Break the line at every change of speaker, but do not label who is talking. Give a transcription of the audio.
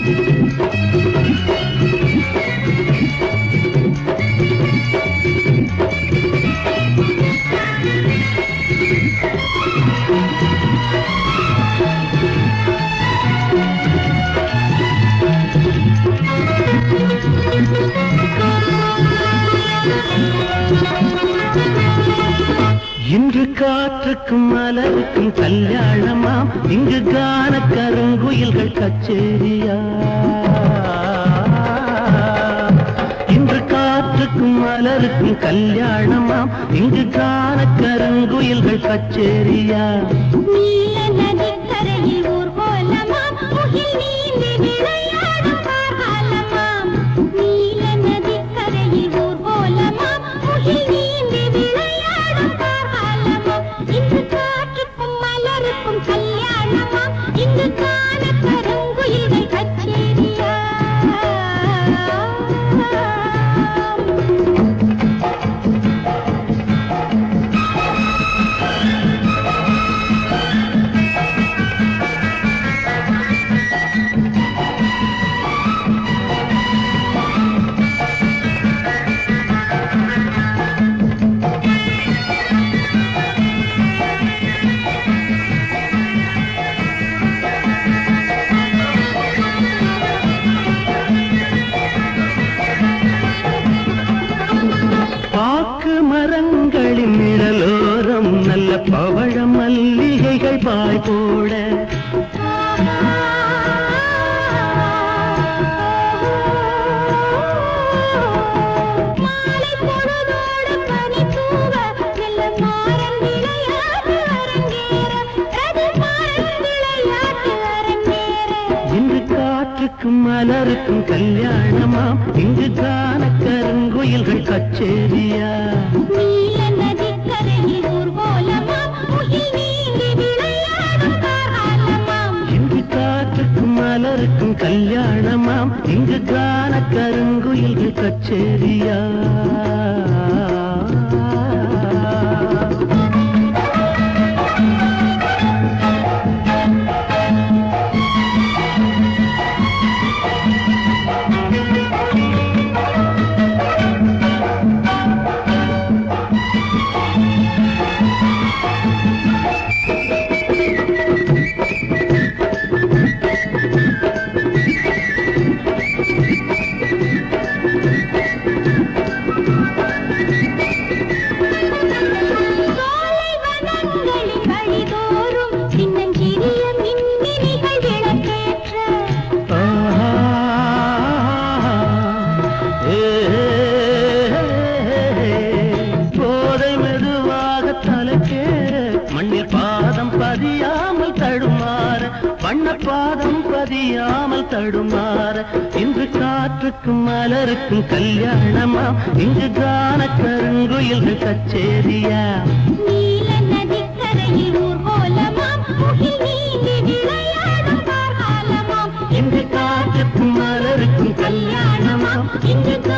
இன்று காற்றுக்கும் மலருக்கும் கல்யாணமாம் இங்கு கான கருங்குயில்கள் கச்சேரியா இன்று காற்றுக்கும் மலருக்கும் கல்யாணமாம் இங்கு கான கருங்குயில்கள் கச்சேரியா
நீல நதிக்கரையில் ஊர்வலமாம், முகில் நீந்தி விளையாடும் கார்காலமாம். நீல நதிக்கரையில் ஊர்வலமாம், முகில் நீந்தி விளையாடும் கார்காலமாம். இன்று காற்றுக்கும் மலருக்கும் கல்யாணமாம், இங்கு காண கருங்குயில்கள் கச்சேரியா
பாக்கு மரங்களின் நிழலோரம் நல்ல பவழ மல்லிகைகள் பாய் போட
மாலை பொழுதோடு பனி தூவ, மெல்ல மாறன் விளையாட்டு அரங்கேற. ரதி மாறன் விளையாட்டு அரங்கேற.
இன்று காற்றுக்கும் மலருக்கும் கல்யாணமாம் இங்கு கான கருங்குயில்கள் கச்சேரியா
நீல நதிக்கரையில் ஊர்வலமாம், முகில் நீந்தி விளையாடும் கார்காலமாம்.
இங்கு காற்றுக்கும் மலருக்கும் கல்யாணமாம் இங்கு கான கருங்குயில்கள் கச்சேரியா
சோலை வனங்களின் வழிதோறும் சின்னஞ்சிறிய மின்மினிகள் விளக்கேற்ற
ஆஹா. ஏ, போதை மெதுவாக தலைக்கேற மண்ணில் பாதம் பதியாமல் தடுமாற வண்ண பாதம் பதியாமல் தடுமாற இன்று காற்றுக்கும் மலருக்கும் கல்யாணமா இங்கு கான கருங்குயில்கள் கச்சேரியா
நீல நதிக்கரையில் ஊர்வலமாம், முகில் நீந்தி விளையாடும் கார்காலமாம்.
இங்கு காற்றுக்கும் மலருக்கும் கல்யாணமா இங்கு